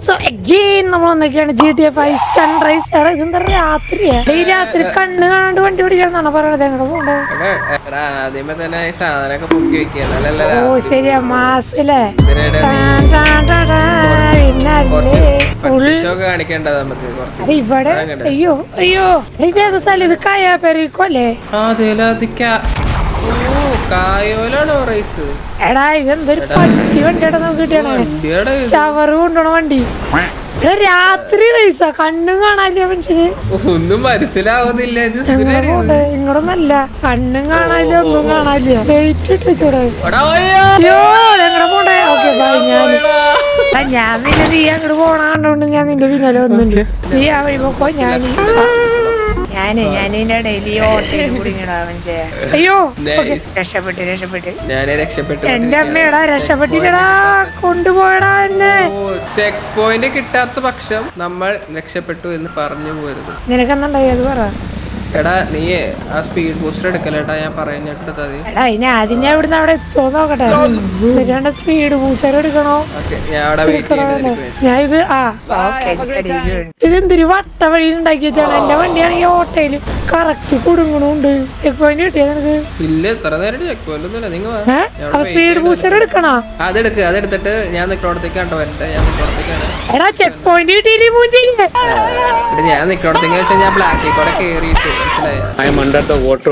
So again നമ്മൾ വന്നൊക്കെയാണ് G T F I sunrise എടാ ഇതെന്താ രാത്രിയാ ഈ രാത്രി കണ്ണ് കാണാണ്ട് വണ്ടി പിടിക്കാന്നാണ് പറയണത് എങ്ങോട്ട് പോണ്ടത് എടാ, എടാ, ആദ്യമേ തന്നെ ഈ സാധനമൊക്കെ പൊക്കി വെക്കുക എന്നാലല്ലേ ഓ ശരിയാ മാസല്ലേ ഇതിനിടെ നീ പിന്നെ കുറച്ച് അല്ലേ പട്ടിഷോക്ക് കാണിക്കേണ്ടത് നമുക്ക് കുറച്ച് അല്ല ഇവിടെ അയ്യോ അയ്യോ ഇതേത് സ്ഥലം ഇത് കായാ പെരിക്കോല്ലേ ആ അതിലതിക്കാ ഓ കായോലാണോ റൈസ് എടാ ഇതെന്തൊരു പട്ടി വണ്ടിയുടെ നമുക്ക് കിട്ടിയാണോ വണ്ടിയുടെ ഇത്. ചവറ് കൊണ്ടുപോണ വണ്ടി എടാ രാത്രി റേസാ കണ്ണും കാണാനില്ല മനുഷ്യന് ഒന്നും മനസ്സിലാവുന്നില്ല ഇത് എങ്ങനെ പോണ്ടേ ഇങ്ങോട്ടൊന്നല്ല കണ്ണും കാണാനില്ല ഒന്നും കാണാനില്ല ലൈറ്റ് ഇട്ട് വെച്ചൂടെ എടാ, അയ്യോ. അയ്യോ എങ്ങനെ പോണ്ടേ ഓക്കെ ബൈ ഞാൻ ആ, ഞാൻ നിന്നെ നീ അങ്ങോട്ട് പോണ കണ്ടോണ്ട് ഞാൻ നിന്റെ പിന്നാലെ വന്നിട്ടുണ്ട് നീ ആ വഴി പോക്കോ ഞാൻ ഞാനേ ഞാൻ ഇതിന്റെ ഇടയിൽ ഈ ഓട്ടയിൽ കുടുങ്ങിടാ മനസ്സിലായ അയ്യോ ഓക്കേ, രക്ഷപ്പെട്ട് രക്ഷപ്പെട്ട് ഞാനേ രക്ഷപ്പെട്ടു എന്റെ അമ്മയടാ രക്ഷപ്പെട്ടില്ലടാ കൊണ്ടുപോയടാ എന്നെ ചെക്ക് പോയിന്റ് കിട്ടാത്ത പക്ഷം നമ്മൾ രക്ഷപ്പെട്ടു എന്ന് പറഞ്ഞു പോരുത് നിനക്കെന്നുണ്ടായി അത് പറ എടാ നീ ആ സ്പീഡ് ബൂസ്റ്റർ എടുക്കലേട്ടാ ഞാൻ പറയുന്നിട്ടത് മതി എടാ ഇനി ആദ്യം ഞാൻ ഇവിടുന്ന് അവിടെ എത്തുമോ നോക്കട്ടെ എന്നിട്ട് സ്പീഡ് ബൂസർ എടുക്കണോ ഓക്കെ ഞാൻ അവിടെ വെയിറ്റ് ചെയ്യണത് ഞാൻ ഇത് ആ ഓക്കെ ഇതെന്തൊരു വട്ട വഴി ഉണ്ടാക്കി വെച്ചാണ് എന്റെ വണ്ടിയാണെങ്കിൽ ഓട്ടയില് കറക്റ്റ് കുടുങ്ങണുണ്ട് ചെക്ക് പോയിന്റ് കിട്ടിയ നിനക്ക് ഇല്ല ഇത്ര നേരം ചെക്ക് പോയിന്റ് ഒന്നുമില്ല നിങ്ങൾ വാ. ഏഹ് ഞാൻ അപ്പൊ wait സ്പീഡ് ചെയ്യണത്. ബൂസർ എടുക്കണോ അതെടുക്ക് അതെടുത്തിട്ട് ഞാൻ നിൽക്കണോടത്തേക്ക് കണ്ടോ വരട്ടെ ഞാൻ നിൽക്കണോടത്തേക്കാണ് എടാ ചെക്ക് പോയിന്റ് കിട്ടിയില്ലേ മൂഞ്ചില്ലേ എന്നിട്ട് ഞാൻ നിൽക്കണോടത്തേക്ക് വെച്ചാൽ ഞാൻ ബ്ലാക്കിൽ കൂടെ കയറിയിട്ട് മനസ്സിലായോ I am under the water.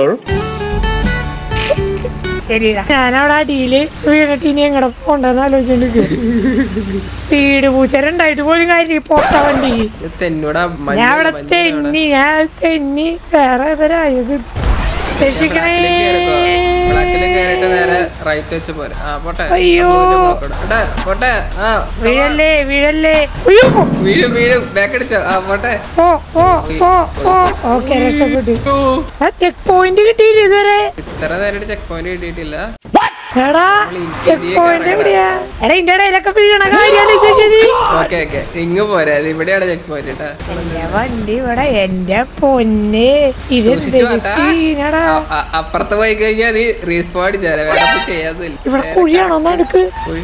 ശരിടാ ഞാനവിടെ അടിയില് വീണിട്ട് ഇനി എങ്ങടെ പോണ്ടെന്ന് ആലോചിച്ചിട്ട് സ്പീഡ് ബൂസർ ഉണ്ടായിട്ട് പോലും കാര്യം പൊട്ട വണ്ടി ഇത് തെന്നൂടെ ഞാൻ അവിടെ തെന്നി ഞാൻ തെന്നി വേറെ ഏതൊരായത് രക്ഷിക്കണേ ബ്ലാക്കിലേക്ക് കയറിയിട്ട് നേരെ റൈറ്റ് വെച്ച് പോരെ ആ പോട്ടെ അയ്യോ. എടാ, പോട്ടെ ആ വീഴല്ലേ വീഴല്ലേ അയ്യോ വീഴും വീഴും ബാക്ക് അടിച്ചോ ആ പോട്ടെ ഓ ഓ ഓ ഓ ഓക്കെ രക്ഷപ്പെട്ടു ആ ചെക്ക് പോയിന്റ് കിട്ടിയില്ല ഇതുവരെ ഇത്ര നേരം ചെക്ക് പോയിന്റ് കിട്ടിയിട്ടില്ല എടാ ചെക്ക് പോയിന്റ് എവിടെയാ എടാ ഇതിന്റെ ഇടയിലൊക്കെ വീണ കാര്യം ഓക്കെ ഓക്കെ ഇങ്ങ് പോരെ അത് ഇവിടെയാണ് ചെക്ക് പോയിന്റ് കേട്ടാ എന്റെ വണ്ടി ഇവിടെ എന്റെ പൊന്നെ ഇതെന്തൊരു സീനടാ അ- അ- അപ്പുറത്ത് പോയി കഴിഞ്ഞാൽ നീ റീസ്പോൺ അടിച്ചാലേ വേറെ ഒന്നും ചെയ്യാന്നില്ല ഇവിടെ കുഴിയാണോ നടുക്ക്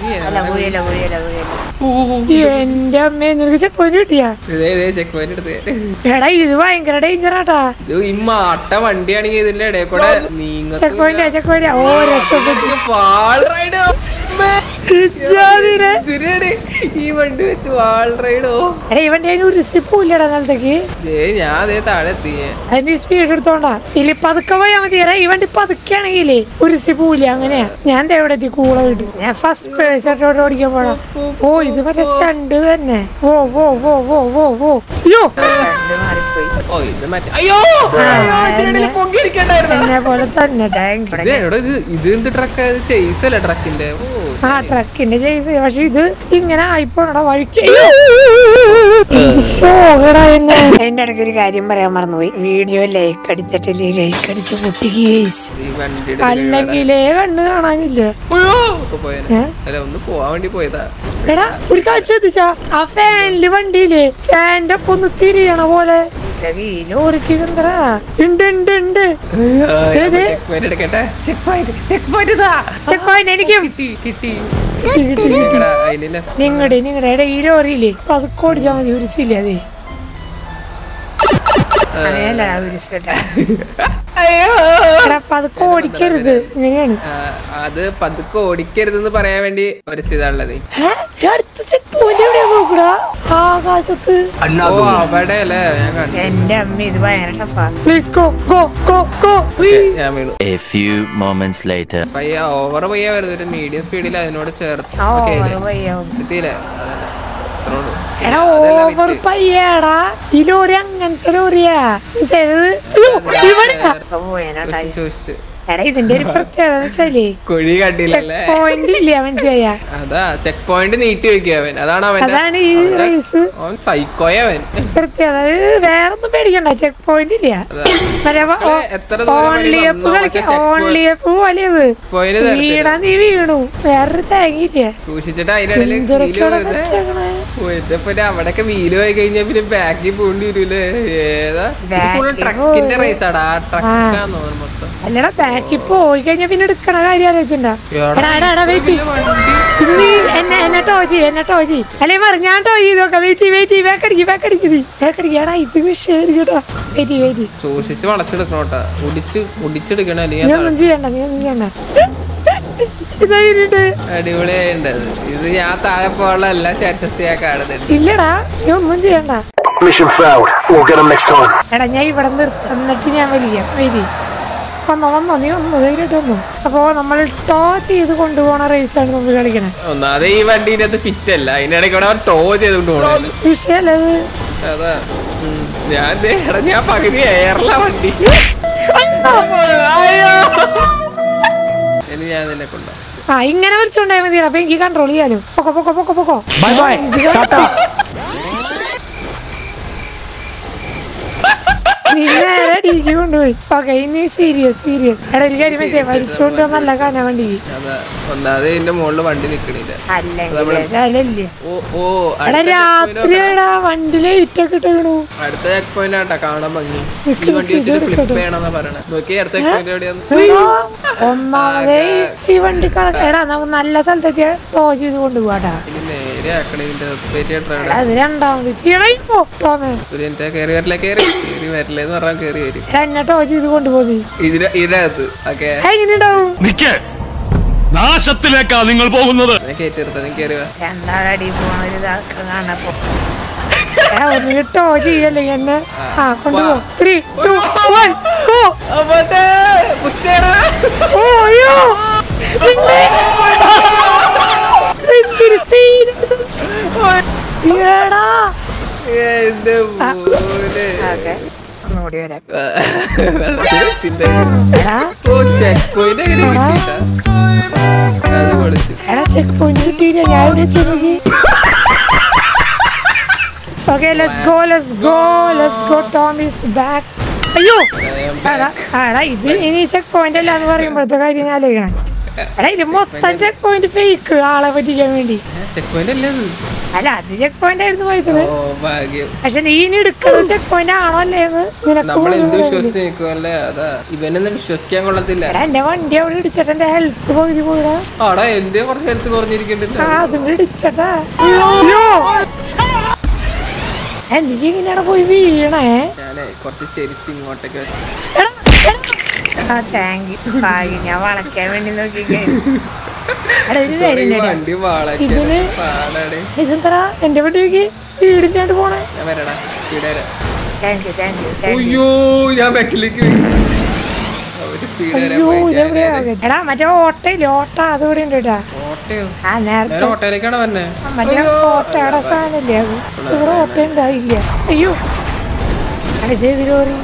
എന്റെ അമ്മേ നിനക്ക് ചെക്ക് പോയിന്റ് കിട്ടിയാ ഇതേ ഇതേ ചെക്ക് പോയിന്റ് എടുത്ത് എടാ ഇത് ഭയങ്കര ഡേഞ്ചറാട്ടാ ഇത് ഈ മാട്ട വണ്ടിയാണെങ്കിൽ ഇതിന്റെ ഇടയിൽ കൂടെ ചെക്ക് പോയിന്റ് ചെക്ക് പോയിന്റ് ഓ രക്ഷപ്പെട്ടു വാൾ റൈഡ് ഇജ്ജാതിനെ. ഈ വണ്ടി വെച്ച് വാൾ റൈഡോ എടാ ഈ വണ്ടി അതിന് ഒരു സിപ്പും നിലത്തേക്ക് ഏ ഞാൻ അതേ താഴെ എത്തിയേ അതിന് സ്പീഡ് എടുത്തോണ്ടാ ഇല്ല പതുക്കെ പോയാ മതി എടാ ഈ വണ്ടി പതുക്കെയാണെങ്കിലേ ഒരു സിപ്പൂല്ല അങ്ങനെയാ ഞാൻ ദേ ഇവിടെ എത്തി കൂള കിട്ടും ഞാൻ ഫസ്റ്റ് പേഴ്സോട്ട് ഓടിക്കാൻ പോടാ ഓ ഇത് മറ്റേ സ്റ്റണ്ട് തന്നെ ഓ ഓ ഓ ഓ ഓ ഓ അയ്യോ ഓ ഇത് മറ്റേ അയ്യോ ഇതിനിടയിൽ പൊങ്ങിയിരിക്കണ്ടായിരുന്നോ? എന്നെ പോലെ തന്നെ താങ്ക് ഇത് എവിടെ ഇത് ഇത് എന്ത് ട്രക്ക് ചെയ്സ് അല്ലേ ട്രക്കിന്റെ ഓ ആ ട്രക്കിന്റെ ചെയ്സ് പക്ഷെ ഇത് ഇങ്ങനെ ആയിപ്പോണടാ വഴിക്ക് അതിന്റെ ഇടയ്ക്ക് ഒരു കാര്യം പറയാൻ മറന്നുപോയി വീഡിയോ ലൈക്ക് അടിച്ചിട്ടില്ലേ ലൈക്ക് അടിച്ച് പൊട്ടിക്ക് guys. ഈ വണ്ടിയുടെ അല്ലെങ്കിലേ കണ്ണ് കാണാനില്ല അയ്യോ ഒക്കെ പോയേനെ. ഏ? അല്ല ഒന്ന് പോവാൻ വേണ്ടി പോയതാ എടാ ഒരു കാര്യം ശ്രദ്ധിച്ചാ ആ ഫാനില് വണ്ടിയില് ഫാന്റെ ഒപ്പം ഒന്ന് തിരിയണ പോലെ ലോറിക്ക് ഇതെന്തരാ ഉണ്ട് ഉണ്ട് ഉണ്ട് ഏത്? ചെക്ക് പോയിന്റ് എടുക്കട്ടെ ചെക്ക് പോയിന്റ് ചെക്ക് പോയിന്റ് ഇതാ ചെക്ക് പോയിന്റ് എനിക്കും കിട്ടി കിട്ടി കിട്ടി, കിട്ടി, കിട്ടി. എടാ, അതിലില്ല നിങ്ങടെ നിങ്ങടെ എടാ ഈ ലോറിയില്ലേ പതുക്കെ ഓടിച്ചാ മതി ഉരിച്ചില്ലേ അതെ അങ്ങനെയല്ല ഉരിച്ചേട്ടാ അയ്യോ എടാ പതുക്കെ ഓടിക്കരുത് ഇങ്ങനെയാണ് ആ, അത് പതുക്കെ ഓടിക്കരുതെന്ന് പറയാൻ വേണ്ടി ഒരു സ്ഥിതാണുള്ളത് ഏ? ഈ അടുത്ത ചെക്ക് പോയിന്റ് എവിടെയാ നോക്കടാ ആകാശത്ത് ഓ അവിടെ അല്ലേ ഞാൻ കണ്ടു എന്റെ അമ്മ ഇത് ഭയങ്കര ടഫാ please go go go go okay, ഞാൻ വീണു A few moments later. പയ്യ ഓവർ പയ്യ വരുന്നത് ഒരു മീഡിയം സ്പീഡിൽ അതിനോട് ചേർത്ത് ആ ഓക്കേ, ഓവർ ഇല്ലേ? പയ്യ എത്തിയില്ലേ അതന്നെ. അത്രേ ഉള്ളൂ. എടാ അതെല്ലാം ഓവർ വിറ്റ്. പയ്യാടാ ഈ ലോറി അങ്ങനത്തെ ലോറിയാ ചെയ്തത് ഇവിടെ ചോദിച്ച് ചോദിച്ച്. എടാ ഇതിന്റെ ഒരു പ്രത്യേകത എന്ന് വെച്ചാലേ കുഴി കണ്ടില്ലല്ലേ പോയിന്റ് ഇല്ല അവൻ ചെയ്യാ അതാ ചെക്ക് പോയിന്റ് നീട്ടി വെക്കുക അവൻ അതാണ് അവന്റെ അതാണ് ഈ റേസ് അവൻ സൈക്കോയ അവൻ പ്രത്യേകത വേറൊന്നും പേടിക്കണ്ട ചെക്ക് പോയിന്റ് ഇല്ല അതാ. മറ്റേ മക്കളെ, എത്ര ദൂരം ഓൺലി വഴി അപ്പ് വന്നോ, കളിക്ക പക്ഷെ check ഓൺലി അപ്പ് പോലെയത് പോയിന്റ് തരത്തില്ല വീണാ നീ വീണു വേറൊരു തേങ്ങയില്ല സൂക്ഷിച്ചിട്ട് അതിന്റെ ഇടയിൽ എന്തൊക്കെയാണ് വെച്ചേക്കണേ പോയത് ഇതിപ്പോ പിന്നെ അവിടെയൊക്കെ വീല് പോയി കഴിഞ്ഞാൽ പിന്നെ ബാക്കിൽ പോകേണ്ടി വരൂലേ ഏതാ ഫുൾ Back ൽ ട്രക്കിന്റെ പോയി. റേസാടാ ആ ട്രക്കാന്ന് തോന്നുന്നു മൊത്തം അല്ലടാ ബാക്കിൽ പോയി കഴിഞ്ഞാ പിന്നെ എടുക്കണ കാര്യം ആലോചിച്ചിട്ടുണ്ടോ എടാ, എടാ എടാ എടാ വെയിറ്റ് വലിയ വണ്ടി ഇത് നീ എന്നെ എന്നെ ടോജി എന്നെ ടോജി അല്ലേ പറ ഞാൻ ടോജ് ചെയ്ത് നോക്കാം വെയിറ്റ് വെയിറ്റ് ബാക്കടിക്ക് ബാക്കടിക്ക് നീ ബാക്കടിക്ക് എടാ ഇത് വിഷയം കേട്ടോ വെയിറ്റ് വെയിറ്റ് സൂക്ഷിച്ച് വളച്ചെടുക്കണോട്ടാ ഒടിച്ച് ഒടിച്ചെടുക്കണ നീ അല്ലെങ്കിൽ ഒന്നും ചെയ്യണ്ട നീ ഒന്നും ചെയ്യണ്ട ഇതായിട്ട് അടിപൊളിയായിണ്ടത് ഇത് ഞാൻ താഴെ പോകാനുള്ള എല്ലാ ചാൻസസ് ഞാൻ കാണുന്നുണ്ട് ഇല്ലടാ നീ ഒന്നും ചെയ്യണ്ട Mission failed. We'll get them next time. എടാ ഞാൻ ഇവിടെ നിർത്താം എന്നിട്ട് ഞാൻ വലിയ വരി വന്നോ വന്നോ നീ വന്നോ ധൈര്യമായിട്ട് വന്നു അപ്പോ നമ്മൾ ടോ ചെയ്ത് കൊണ്ടുപോണ റേസാണ് നമ്മൾ കളിക്കണേ ഒന്നാമത് ഈ വണ്ടീൻ്റെ അത് ഫിറ്റ് അല്ല അതിനിടയ്ക്ക് ഇവിടെ ടോ ചെയ്തുകൊണ്ട് പോകണല്ലോ വിഷയല്ലത് അതാ ഉം. ഞാൻ ദേ, എടാ ഞാൻ പകുതി എയർല വണ്ടി ഇനി ഞാൻ നിന്നെ കൊണ്ടുപോകാം ആ ഇങ്ങനെ വലിച്ചോണ്ടായ മതി അപ്പൊ എനിക്ക് കൺട്രോൾ ചെയ്യാലോ പൊക്കോ പൊക്കോ പൊക്കോ പൊക്കോ Bye bye. Tata. നീ നേരെ ഡിഗ്രി കൊണ്ടുപോയി ഓക്കെ ഇനി സീരിയസ് സീരിയസ് എടാ ഒരു കാര്യം വെച്ചേ വലിച്ചോണ്ട് നല്ല കാന വണ്ടിക്ക് അതാ ഒന്നാമത് ഇതിന്റെ മുകളിൽ വണ്ടി നിക്കണില്ല അല്ലെങ്കിൽ ചലല്ലേ ഓ ഓ എടാ അടുത്ത check point രാത്രി നോക്കാം. എടാ വണ്ടി ലൈറ്റ് ഒക്കെ ഇട്ടേക്കണു അടുത്ത ചെക്ക് പോയിന്റ് ആട്ടാ കാണാൻ ഭംഗി നിക്ക് ഈ വണ്ടി നിക്ക് വെച്ചിട്ട് ഇതെടുക്കട്ടെ. ഫ്ലിപ്പ് ചെയ്യണമെന്നാ പറയണേ നോക്കി അടുത്ത ചെക്ക് പോയിന്റ് എവിടെയാന്ന് എടാ, ഒന്നാമതേ ഈ വണ്ടി കറക്റ്റ് എടാ നമുക്ക് നല്ല സ്ഥലത്തേക്ക് ടോ ചെയ്ത് കൊണ്ടുപോകാട്ടാ ഇനി നേരെ ആക്കണേ ഇതിന്റെ പേരിയ അത് രണ്ടാമത് ചെയ്യണോ ടോമേ ഒരു മിനിറ്റ് കയറി വരില്ല കയറി കയറി വരില്ലേന്ന് പറഞ്ഞാൽ കയറി വരും എടാ, എന്നെ ടോ ചെയ്ത് കൊണ്ടുപോകുന്നു ഇതിന് ഇതിനകത്ത് ഓക്കെ എങ്ങനെ ഉണ്ടാവും നിക്ക് നാശത്തിലേക്കാ നിങ്ങൾ പോകുന്നത് ഞാൻ കയറ്റി നിർത്താം നീ കയറി വാ രണ്ടാളടി പോണ ഒരു ഇതാക്ക കാണപ്പോ എടാ ഒന്ന് ടോ ചെയ്യല്ലേ എന്നെ ആ കൊണ്ടുപോ ത്രീ ടു വൺ ഗോ അമ്മട്ടെ, push ചെയ്യടാ. ഓ അയ്യോ പിന്നെ. എന്തൊരു scene. എടാ എന്റെ മോനെ. ഓക്കെ ഒന്നുകൂടി വരാം വെള്ളത്തിൽ ചിന്ത. എടാ ഓ ചെക്ക് പോയിന്റ് എങ്ങനെ എടാ. കിട്ടിയിട്ടാ? അത് പൊളിച്ചു എടാ ചെക്ക് പോയിന്റ് കിട്ടിയില്ല ഞാൻ ഇവിടെ എത്തി നോക്കി okay let's go let's go let's go Tom is back അയ്യോ എടാ എടാ ഇത് ഇനി ചെക്ക് പോയിന്റ് അല്ല എന്ന് പറയുമ്പോഴത്തെ കാര്യം ഞാൻ ആലോചിക്കണേ എടാ ഇത് മൊത്തം ചെക്ക് പോയിന്റ് ഫേക്ക് ആളെ പറ്റിക്കാൻ വേണ്ടി ചെക്ക് പോയിന്റ് അല്ലേ അത്? അല്ല അത് ചെക്ക് പോയിന്റ് ആയിരുന്നു പോയത് ഓ ഭാഗ്യം പക്ഷെ നീ ഇനി എടുക്കുന്നത് ചെക്ക് പോയിന്റ് ആണോ അല്ലേ എന്ന് നിനക്ക് നമ്മൾ എന്ത് തോന്നുന്നില്ല. വിശ്വസിച്ച് നിൽക്കുമല്ലേ അതാ ഇവനൊന്നും വിശ്വസിക്കാൻ കൊള്ളത്തില്ല എടാ എന്റെ വണ്ടി അവിടെ ഇടിച്ചിട്ട് എന്റെ ഹെൽത്ത് പകുതി പോയടാ ആടാ എന്റെ കുറച്ച് ഹെൽത്ത് കുറഞ്ഞിരിക്കുന്നുണ്ട് ആ അതും ഇടിച്ചട്ടാ അയ്യോ എനിക്ക് ഇങ്ങനെയാണ് പോയി വീണേ ഞാനേ കുറച്ച് ചെരിച്ച് ഇങ്ങോട്ടേക്ക് വെച്ചു എടാ, എടാ. ആ താങ്ക് യു ഭാഗ്യം ഞാൻ വളയ്ക്കാൻ വേണ്ടി നോക്കിക്കേ എടാ ഒരു കാര്യം ഈ ഉണ്ടെടാ. വണ്ടി വാളൊക്കെ ഇതിന് പാടാടെ ഇതെന്തടാ എന്റെ വണ്ടിക്ക് സ്പീഡില്ലാണ്ട് പോണേ ഞാൻ വരടാ സ്പീഡ് വരാം thank you thank you thank you അയ്യോ ഞാൻ ബാക്കിലേക്ക് അവര് സ്പീഡ് വരാൻ അയ്യോ പോയി ഞാൻ ഇതെവിടെയാ നേരെ- എടാ മറ്റേ ഓട്ടയില്ലേ ഓട്ട അതുകൂടെ ഉണ്ട് കേട്ടാ ഓട്ടയോ ആ നേരത്തെ ഞാൻ ഓട്ടോയിലേക്കാണ് വന്നെ മറ്റേ ഓട്ടയുടെ സാധനല്ലേ അത് ഇവിടെ ഓട്ട ഉണ്ടായില്ല അയ്യോ എടാ, ഇത് ഏത് ലോറി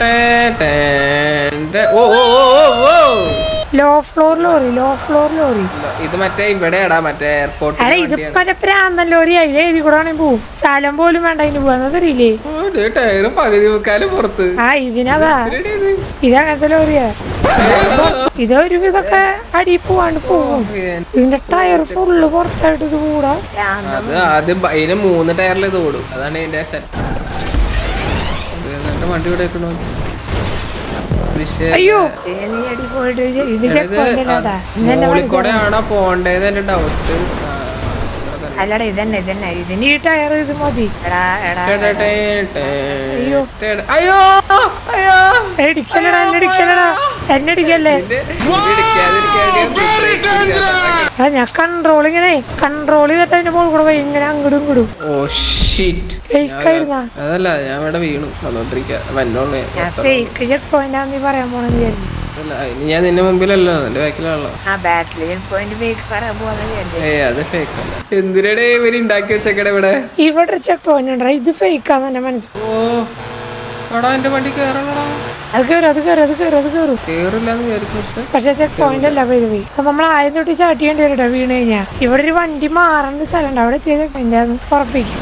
ഓ ഓ ഓ ഓ ഓ low floor lorry low floor lorry ഇത് മറ്റേ ഇവിടെയാടാ മറ്റേ എയർപോർട്ട് എടാ ഇത് മറ്റേ പ്രാന്തൻ ലോറി അതിലെ എഴുതി കൂടെ വേണമെങ്കിൽ പോവും സ്ഥലം പോലും വേണ്ട അതിന് പോവാന്നത് അറിയില്ലേ ടയറും പകുതി മുക്കാലും പുറത്ത് ആ ഇതിനതാ ഇതെടി ഇത്. ഇത് അങ്ങനത്തെ ലോറിയാ ഇതൊരു വിധൊക്കെ അടി പോവാണ്ട് പോകും ഇതിന്റെ ടയർ ഫുള്ള് പുറത്തായിട്ട് ഇത് കൂടാ അത് ആദ്യം ബ- ഇതിന് മൂന്ന് ടയറിൽ ഇത് ഓടും അതാണ് ഇതിന്റെ സെറ്റ് വണ്ടി ഇവിടെ വെക്കണോ വിഷയം അയ്യോ നീ അടി പോയിട്ട് ഇത് ചെക്ക് പോയിന്റ് അല്ലാട്ടാ ഇന്നെ മോളിക്കൂടെ ആണോ പോണ്ടേന്ന് എന്റെ ഡൗട്ട് അല്ലടാ ഇതന്നെ ഇതന്നെ ഇതിന് ഈ ടയർ ഇത് മതി എടാ എടാ അയ്യോ. അയ്യോ അയ്യോ ഇടിക്കലടാ എന്നെ ഇടിക്കലടാ എന്നെ ഇടിക്കല്ലേ ഇത് ഇടിക്കാതിരിക്കാൻ ആ ഞാൻ കൺട്രോൾ ഇങ്ങനെ കൺട്രോൾ ചെയ്തിട്ട് അതിന്റെ മുകളിൽ കൂടെ പോയി ഇങ്ങനെ അങ്ങോട്ടും ഇങ്ങോട്ടും ഓ ഷിറ്റ് ഫേക്ക് ആയിരുന്നാ അതല്ല ഞാൻ ഇവിടെ വീണു വന്നോണ്ടിരിക്കുക വന്നോളേ ഞാൻ ഫേക്ക് ചെക്ക് പോയിന്റ് ആണെന്ന് പറയാൻ പോണെന്ന് വിചാരിച്ചു അല്ല ഇനി ഞാൻ നിന്റെ മുമ്പിലല്ലോ എന്റെ ബാക്കിലാണല്ലോ ആ ബാക്കിൽ ചെക്ക് പോയിന്റ് ഫേക്ക് പറയാൻ പോവാന്ന് വിചാരിച്ചു ഏ അത് ഫേക്ക് അല്ല എന്തിനടെ ഇവര് ഉണ്ടാക്കി വെച്ചേക്കടെ ഇവിടെ ഇവിടെ ചെക്ക് പോയിന്റ് ഉണ്ടോ ഇത് ഫേക്കാന്ന് എന്റെ മനസ്സിൽ ഓ എടാ എന്റെ വണ്ടി കേറണടാ അത് കയറും അത് കയറും അത് കയറും അത് കയറും കേറില്ലാന്ന് വിചാരിച്ചു പക്ഷെ പക്ഷെ ചെക്ക് പോയിന്റ് അല്ല പോയി പോയി അപ്പൊ നമ്മൾ ആദ്യം തൊട്ട് ചാട്ടി വേണ്ടി വരട്ടെ വീണ് കഴിഞ്ഞാ ഇവിടെ ഒരു വണ്ടി മാറേണ്ട സ്ഥലമുണ്ട് അവിടെ എത്തിയത് പോയിന്റ് ആന്ന് ഉറപ്പിക്കും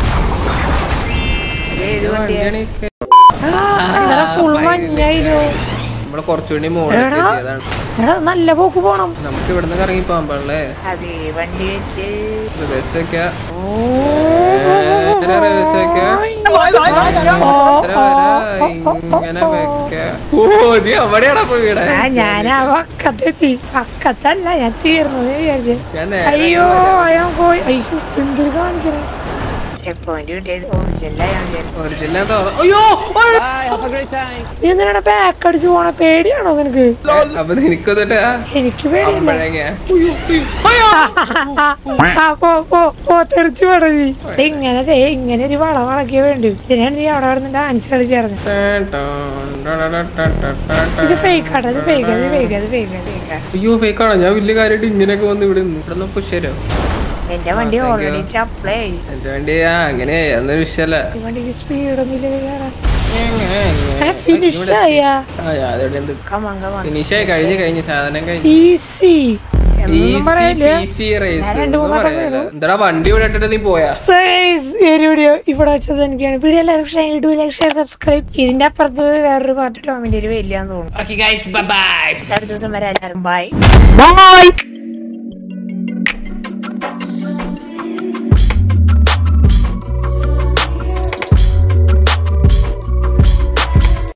വണ്ടിയാണ് ഫുൾ മഞ്ഞായിരുന്നു നമ്മള് കുറച്ചുകൂടി മുകളിലേക്ക് എടാ. എത്തിയതാണ് എടാ നല്ല പോക്ക് പോണം നമുക്ക് ഇവിടുന്ന് ഇറങ്ങി പോകാൻ പാടില്ലേ അതെ വണ്ടി വെച്ച് ബസ് വെക്കാ ഓ ഇത്ര വരെ ഇങ്ങനെ വെക്ക ഓ നീ അവിടെയാടാ പോയി വീടെ ആ ഞാൻ ആ വക്കത്തെത്തി വക്കത്തല്ല ഞാൻ തീർന്നത് വിചാരിച്ചേ ഞാൻ നേരെ അയ്യോ ഞാൻ പോയി അയ്യോ എന്തൊരു കാണിക്കണേ ചെക്ക് പോയിന്റ് കിട്ടിയത് ഓടിച്ചല്ല ഞാൻ വിചാരിച്ചു. ഒറിജിനൽ അയ്യോ ഓയ്. നീ എന്തിനാണ് ബാക്ക് അടിച്ചു പോണ പേടിയാണോ നിനക്ക് അപ്പൊ നിനക്കൊന്നിട്ട് എനിക്ക് പേടിയില്ല അമ്പഴങ്ങ ആ, പോ പോ പോ തെറിച്ചു പടവി ഇങ്ങനെ ദേ ഇങ്ങനെ ഒരു വള വളക്കിയ വേണ്ടു ഇതിനാണ് നീ അവിടെ അവിടെ ഡാൻസ് കളിച്ചിറങ്ങി ഇത് ഫേക്ക് ആട്ടോ ഇത് ഫേക്ക് അത് ഫേക്ക് അത് ഫേക്ക് ഫേക്ക് അയ്യോ ഫേക്കാണോ ഞാൻ വലിയ കാര്യമായിട്ട് ഇങ്ങനെയൊക്കെ വന്ന് ഇവിടെ നിന്ന് ഇവിടെ പുഷരോ എന്റെ വണ്ടി ഓൾറെഡി ചപ്ലേ എന്റെ വണ്ടി ആ അങ്ങനെ അന്ന് വിഷയല്ല ഈ വണ്ടിക്ക് സ്പീഡ് ഒന്നും ഇല്ല കയറാൻ ഫിനിഷ് ആയാ ആ ഞാൻ അതവിടെ ഉണ്ട് കമാൻ കമാൻ ഫിനിഷായി കഴിഞ്ഞ് കഴിഞ്ഞ് സാധനം കഴിഞ്ഞ് ഈസി ഒന്നും പറയില്ല ഈസി റേസ് ഞാൻ രണ്ട് മൂന്നെണ്ണം വീണു. എന്താ വണ്ടി ഇവിടെ ഇട്ടിട്ട് നീ പോയാ സൈസ് ഈ ഒരു വീഡിയോ ഇവിടെ വെച്ചത് എനിക്കാണ് വീഡിയോ എല്ലാവർക്കും ഷെയർ ഇടൂ ലൈക്ക് ഷെയർ സബ്സ്ക്രൈബ് ഇതിന്റെ അപ്പുറത്ത് വേറൊരു പാർട്ട് ടോമിന്റെ ഒരു വലിയാന്ന് തോന്നുന്നു ഓക്കെ ഗൈസ് ബൈ ബൈ അടുത്ത ദിവസം വരെ എല്ലാവരും ബൈ ബൈ